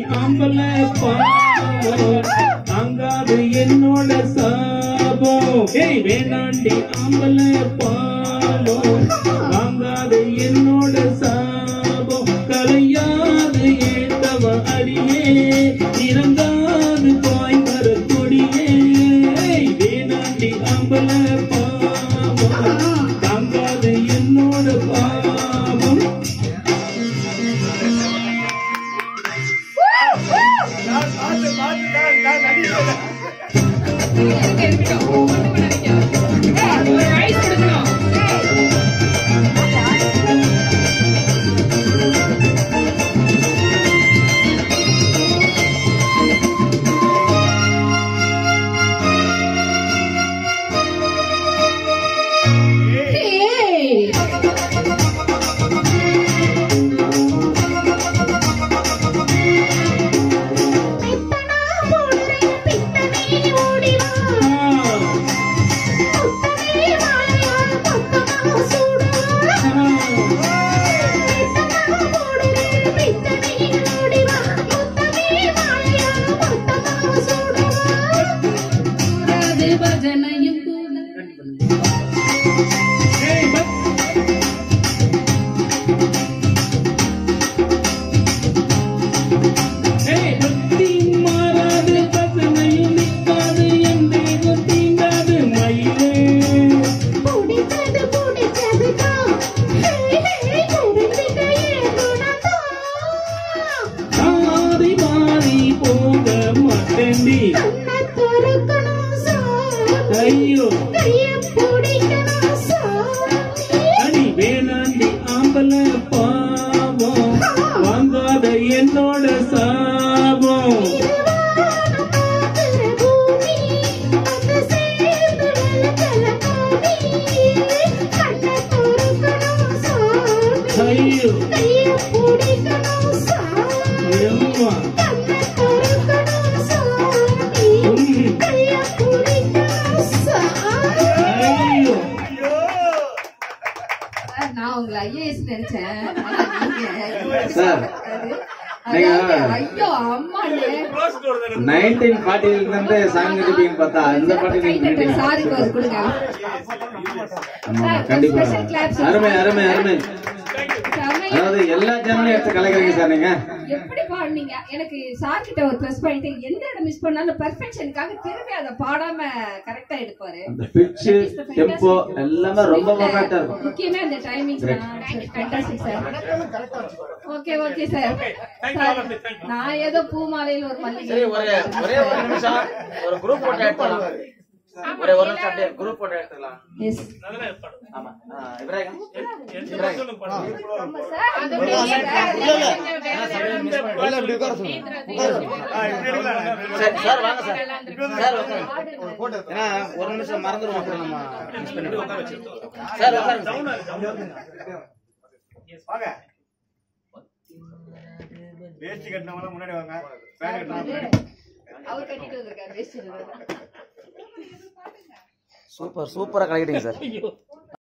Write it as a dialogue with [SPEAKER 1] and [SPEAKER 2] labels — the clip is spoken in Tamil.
[SPEAKER 1] ஆம்பல பாவம் தாங்காது என்னோட சாபம் ஏய் வேணாண்டி ஆம்பல பாவம் தாங்காது என்னோட சாபம் கலையாது ஏத்தவ அடியே இறங்காது பாய் மர கொடியே ஏய் வேணாண்டி ஆம்பல பாவம் தாங்காது என்னோட பாவம்
[SPEAKER 2] Hey! பித்தனா போடுறேன் பித்தனே ஓடிவா முத்தமே மாலையால் பக்கமா சூடுவா பித்தனா போடுறேன் பித்தனே ஓடிவா முத்தமே மாலையால் பக்கமா சூடுவா
[SPEAKER 3] கூடாது பஜனையும் கூட
[SPEAKER 1] ஏய் பத் ஏய் பக்தி மாறாது பசனையும் நிற்காது என் தேகம் தீண்டாது மயிலே
[SPEAKER 2] பிடிச்சது பிடிச்சதுதான் ஹே ஹே புரிஞ்சுக்க ஏதுனதான்
[SPEAKER 1] மாறி மாறி போக மாட்டேண்டி
[SPEAKER 2] கண்ணை திறக்கணும் சாமி
[SPEAKER 1] ஐயோ
[SPEAKER 2] கையை பிடிக்கணும் சாமி
[SPEAKER 1] அடி வேணாண்டி ஆம்பல பாவம் வாங்காத என்னோட சாபம்
[SPEAKER 2] திருவானம் பார்க்கிற பூமி வந்து சேர்ந்து வெள்ளக்கல பூமி கண்ணை திறக்கணும் சாமி
[SPEAKER 1] ஐயோ
[SPEAKER 2] கையை பிடிக்கணும் சாமி
[SPEAKER 1] எம்மா
[SPEAKER 2] கண்ணை திறக்கணும் சாமி
[SPEAKER 1] ம்.
[SPEAKER 2] கையை பிடிக்கணும் சாமி
[SPEAKER 1] ஐயோ
[SPEAKER 3] சார், நான் உங்களை ஐஏஎஸ் நினைச்சேன் ஆனா நீங்க
[SPEAKER 4] சார்,
[SPEAKER 3] அதாவது,
[SPEAKER 4] நீங்க-
[SPEAKER 3] ஐயோ அம்மாண்ணே
[SPEAKER 4] நைன்டீன் ஃபார்ட்டில இருந்து சாங் எடுப்பீங்கன்னு பார்த்தா இந்த பாட்டு நீங்க கேட்டீங்க
[SPEAKER 3] சாருக்கு ஒரு கொடுங்க
[SPEAKER 4] ஆமா
[SPEAKER 3] சார்,
[SPEAKER 4] கண்டிப்பா
[SPEAKER 3] special claps.
[SPEAKER 4] அருமை அருமை அருமை
[SPEAKER 3] செமையா
[SPEAKER 4] அதாவது எல்லா சேனலையும் எடுத்து கலைக்கிறீங்க சார் நீங்க
[SPEAKER 3] எப்படி பாடுனீங்க எனக்கு சார் கிட்ட ஒரு ப்ளஸ் பாயிண்ட் எந்த இடம் மிஸ் பண்ணாலும் பெர்ஃபெக்ஷனுக்காக திரும்பி அதை பாடாம கரெக்டா எடுப்பாரு
[SPEAKER 4] அந்த பிச்சு டெம்போ எல்லாமே ரொம்ப பர்ஃபெக்டா இருக்கும்
[SPEAKER 3] முக்கியமே அந்த timings fantastic sir okay okay sir நான் ஏதோ பூமாலையில் ஒரு மல்லிகை
[SPEAKER 5] சரி ஒரே ஒரே ஒரு நிமிஷம் ஒரு குரூப் போட்டோ எடுத்துக்கலாம் ஒரே ஒரு நிமிஷம் அப்படியே குரூப் போட்டோ எடுத்துக்கலாம்
[SPEAKER 3] எஸ்
[SPEAKER 5] ஆமா ஆ, இப்ராஹிம் இப்ராஹிம்
[SPEAKER 3] ஆமா சார் அது
[SPEAKER 5] சரி சார் வாங்க சார் சார் உட்காருங்க. ஏன்னா ஒரு நிமிஷம் மறந்துடுவோம் அப்புறம் நம்ம மிஸ் பண்ணிடுவோம் சார் உட்காருங்க
[SPEAKER 6] வாங்க வேஷ்டி கட்டினவங்க முன்னாடி வாங்க பேண்ட் கட்டினவங்க
[SPEAKER 3] அவர் கட்டிட்டு வந்திருக்காரு வேஸ்ட்
[SPEAKER 5] சூப்பர் சூப்பரா கலக்கிட்டீங்க சார்